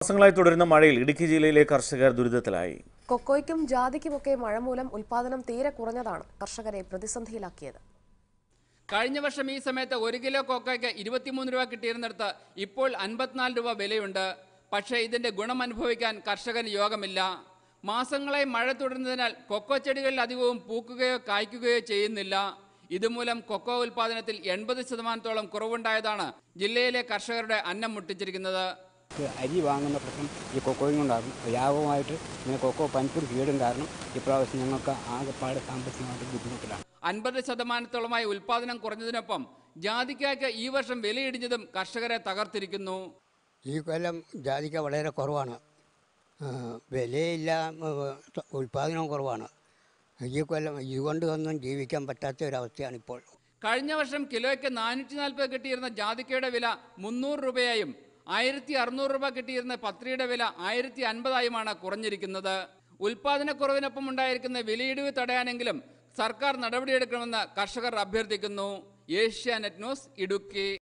മാസങ്ങളായി തുടരുന്ന മഴയിൽ ഇടുക്കി ജില്ലയിലെ കർഷകർ ദുരിതത്തിലായി കൊക്കോയ്ക്കും ജാതിക്കുമൊക്കെ മഴ മൂലം ഉൽപാദനം തീരെ കുറഞ്ഞതാണ് കർഷകരെ പ്രതിസന്ധിയിലാക്കിയത് കഴിഞ്ഞ വർഷം ഈ സമയത്ത് ഒരു കിലോ കൊക്കോയ്ക്ക് ഇരുപത്തിമൂന്ന് രൂപ കിട്ടിയിരുന്നിടത്ത് ഇപ്പോൾ അൻപത്തിനാല് രൂപ വിലയുണ്ട് പക്ഷേ ഇതിന്റെ ഗുണം അനുഭവിക്കാൻ കർഷകന് യോഗമില്ല മാസങ്ങളായി മഴ തുടരുന്നതിനാൽ കൊക്കോ ചെടികളിൽ അധികവും പൂക്കുകയോ കായ്ക്കുകയോ ചെയ്യുന്നില്ല ഇതുമൂലം കൊക്കോ ഉൽപാദനത്തിൽ എൺപത് ശതമാനത്തോളം കുറവുണ്ടായതാണ് ജില്ലയിലെ കർഷകരുടെ അന്നം മുട്ടിച്ചിരിക്കുന്നത് ഇത് അരി വാങ്ങുന്ന പ്രശ്നം ഈ കൊക്കോയും കൊണ്ടാകും വ്യാപകമായിട്ട് ഇങ്ങനെ കൊക്കോ പനിപ്പും കീടും കാരണം ഇപ്രാവശ്യം ഞങ്ങൾക്ക് ആകെപ്പാട് സാമ്പത്തികമായിട്ട് ബുദ്ധിമുട്ടിലാണ് അൻപത് ശതമാനത്തോളമായി ഉൽപാദനം കുറഞ്ഞതിനൊപ്പം ജാതിക്കായ്ക്ക് ഈ വർഷം വിലയിടിഞ്ഞതും കർഷകരെ തകർത്തിരിക്കുന്നു ഈ കൊല്ലം ജാതിക്ക വളരെ കുറവാണ് ആ, വിലയില്ല ഉം, ഉൽപ്പാദനവും കുറവാണ് ഈ കൊല്ലം ഇതുകൊണ്ട് ഒന്നും ജീവിക്കാൻ പറ്റാത്ത ഒരവസ്ഥയാണ് ഇപ്പോൾ കഴിഞ്ഞ വർഷം കിലോയ്ക്ക് നാനൂറ്റി നാൽപ്പത് കിട്ടിയിരുന്ന ജാതിക്കയുടെ വില മുന്നൂറ് രൂപയായും ആയിരത്തി അറുന്നൂറ് രൂപ കിട്ടിയിരുന്ന പത്രിയുടെ വില ആയിരത്തി അൻപതായുമാണ് കുറഞ്ഞിരിക്കുന്നത് ഉൽപാദനക്കുറവിനൊപ്പം ഉണ്ടായിരിക്കുന്ന വിലയിടിവ് തടയാനെങ്കിലും സർക്കാർ നടപടിയെടുക്കണമെന്ന് കർഷകർ അഭ്യർത്ഥിക്കുന്നു ഏഷ്യാനെറ്റ് ന്യൂസ് ഇടുക്കി